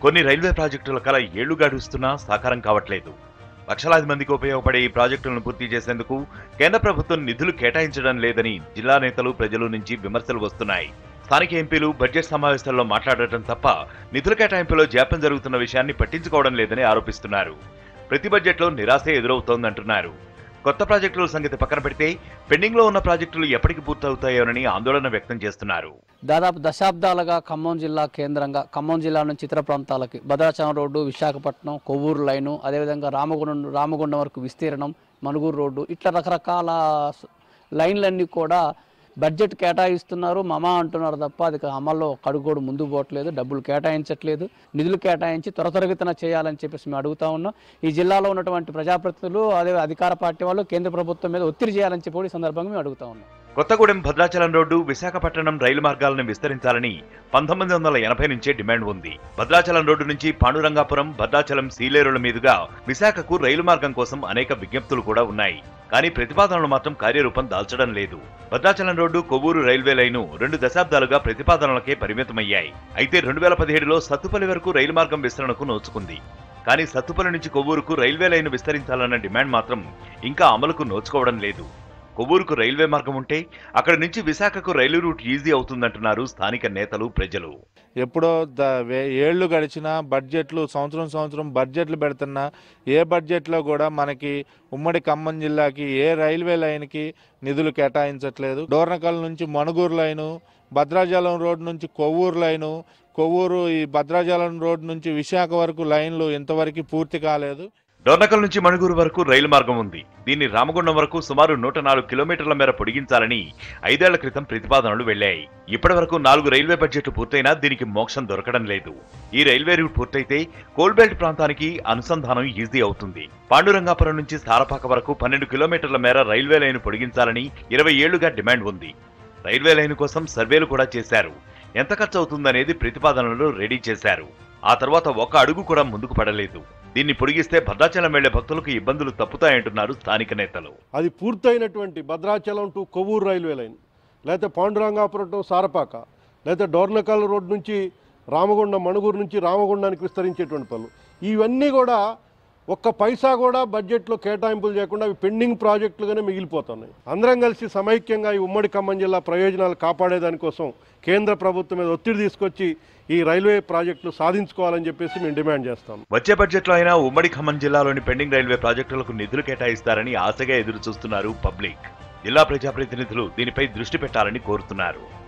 కొన్ని రైల్వే ప్రాజెక్టుల కల ఏళ్లు గడుస్తున్నా సాకారం కావట్లేదు లక్షలాది మందికి ఉపయోగపడే ఈ ప్రాజెక్టులను పూర్తి చేసేందుకు కేంద్ర ప్రభుత్వం నిధులు కేటాయించడం లేదని జిల్లా నేతలు ప్రజల నుంచి విమర్శలు వస్తున్నాయి స్థానిక ఎంపీలు బడ్జెట్ సమావేశాల్లో మాట్లాడటం తప్ప నిధుల కేటాయింపులో జాప్యం జరుగుతున్న విషయాన్ని పట్టించుకోవడం లేదని ఆరోపిస్తున్నారు ప్రతి బడ్జెట్లో నిరాశ ఎదురవుతోందంటున్నారు కొత్త ప్రాజెక్టుల సంగతి పక్కన పెడితే పెండింగ్ లో ఉన్న ప్రాజెక్టులు ఎప్పటికి పూర్తవుతాయోనని ఆందోళన వ్యక్తం చేస్తున్నారు దాదాపు దశాబ్దాలుగా ఖమ్మం జిల్లా కేంద్రంగా ఖమ్మం జిల్లా నుంచి ఇతర ప్రాంతాలకి భద్రాచలం రోడ్డు విశాఖపట్నం కొవ్వూరు లైను అదేవిధంగా రామగుండం రామగుండం వరకు విస్తీర్ణం మనుగూరు రోడ్డు ఇట్లా రకరకాల స- లైన్లన్నీ కూడా బడ్జెట్ కేటాయిస్తున్నారు మమా అంటున్నారు తప్ప అది అమల్లో కడుగోడు ముందు పోవట్లేదు డబ్బులు కేటాయించట్లేదు నిధులు కేటాయించి త్వర త్వరగతిన చేయాలని చెప్పేసి మేము అడుగుతా ఉన్నాం ఈ జిల్లాలో ఉన్నటువంటి ప్రజాప్రతినిధులు అదే అధికార పార్టీ వాళ్ళు కేంద్ర ప్రభుత్వం మీద ఒత్తిడి చేయాలని చెప్పి కూడా ఈ సందర్భంగా మేము అడుగుతా ఉన్నాం కొత్తగూడెం భద్రాచలం రోడ్డు విశాఖపట్నం రైలు మార్గాలను విస్తరించాలని పంతొమ్మిది వందల ఎనభై నుంచే డిమాండ్ ఉంది భద్రాచలం రోడ్డు నుంచి పాండురంగాపురం భద్రాచలం సీలేరుల మీదుగా విశాఖకు రైలు మార్గం కోసం అనేక విజ్ఞప్తులు కూడా ఉన్నాయి కానీ ప్రతిపాదనలు మాత్రం కార్యరూపం దాల్చడం లేదు Bhadrachalam road Kovvur railway line రెండు దశాబ్దాలుగా ప్రతిపాదనలకే పరిమితమయ్యాయి అయితే రెండు వేల పదిహేడులో సత్తుపల్లి వరకు రైలు మార్గం విస్తరణకు నోచుకుంది కానీ సత్తుపల్లి నుంచి కొవ్వూరుకు రైల్వే లైను విస్తరించాలన్న డిమాండ్ మాత్రం ఇంకా అమలుకు నోచుకోవడం లేదు కొవ్వూరుకు రైల్వే మార్గం ఉంటే అక్కడి నుంచి విశాఖకు రైలు రూట్ ఈజీ అవుతుందంటున్నారు స్థానిక నేతలు ప్రజలు ఎప్పుడో ద వే- ఏళ్ళు గడిచినా బడ్జెట్లు సంవత్సరం సంవత్సరం బడ్జెట్లు పెడుతున్నా ఏ బడ్జెట్లో కూడా మనకి ఉమ్మడి ఖమ్మం జిల్లాకి ఏ రైల్వే లైన్కి నిధులు కేటాయించట్లేదు డోర్నకల్ నుంచి మణుగూరు లైను భద్రాచలం రోడ్ నుంచి కొవ్వూరు లైను కొవ్వూరు ఈ భద్రాచలం రోడ్ నుంచి విశాఖ వరకు లైన్లు ఇంతవరకు పూర్తి కాలేదు డోర్నకల్ నుంచి మణుగూరు వరకు రైలు మార్గం ఉంది దీన్ని రామగుండం వరకు సుమారు నూట నాలుగు కిలోమీటర్ల మేర పొడిగించాలని ఐదేళ్ల క్రితం ప్రతిపాదనలు వెళ్లాయి ఇప్పటి వరకు నాలుగు రైల్వే బడ్జెట్లు పూర్తయినా దీనికి మోక్షం దొరకడం లేదు ఈ రైల్వే రూట్ పూర్తయితే కోల్బెల్ట్ ప్రాంతానికి అనుసంధానం ఈజీ అవుతుంది పాండురంగాపురం నుంచి సారపాక వరకు పన్నెండు కిలోమీటర్ల మేర రైల్వే లైన్ పొడిగించాలని ఇరవై ఏళ్లుగా డిమాండ్ ఉంది రైల్వే లైన్ కోసం సర్వేలు కూడా చేశారు ఎంత ఖర్చు అవుతుందనేది ప్రతిపాదనలు రెడీ చేశారు ఆ తర్వాత ఒక అడుగు కూడా ముందుకు పడలేదు దీన్ని పొడిగిస్తే భద్రాచలం వెళ్లే భక్తులకు ఇబ్బందులు తప్పుతాయంటున్నారు స్థానిక నేతలు అది పూర్తయినటువంటి Bhadrachalam to Kovvur railway line లేకపోతే పాండురంగాపురం టు సారపాక లేకపోతే డోర్నకల్ రోడ్ నుంచి రామగుండం మణుగూరు నుంచి రామగుండానికి విస్తరించేటువంటి పనులు ఇవన్నీ కూడా ఒక్క పైసా కూడా బడ్జెట్లో కేటాయింపులు చేయకుండా అవి పెండింగ్ ప్రాజెక్టులుగానే మిగిలిపోతున్నాయి అందరం కలిసి సమైక్యంగా ఈ ఉమ్మడి ఖమ్మం జిల్లా ప్రయోజనాలు కాపాడేదానికోసం కేంద్ర ప్రభుత్వం మీద ఒత్తిడి తీసుకొచ్చి ఈ రైల్వే ప్రాజెక్టులు సాధించుకోవాలని చెప్పేసి మేము డిమాండ్ చేస్తాం వచ్చే బడ్జెట్లో అయినా ఉమ్మడి ఖమ్మం జిల్లాలోని పెండింగ్ రైల్వే ప్రాజెక్టులకు నిధులు కేటాయిస్తారని ఆశగా ఎదురు చూస్తున్నారు పబ్లిక్ జిల్లా ప్రజాప్రతినిధులు దీనిపై దృష్టి పెట్టాలని కోరుతున్నారు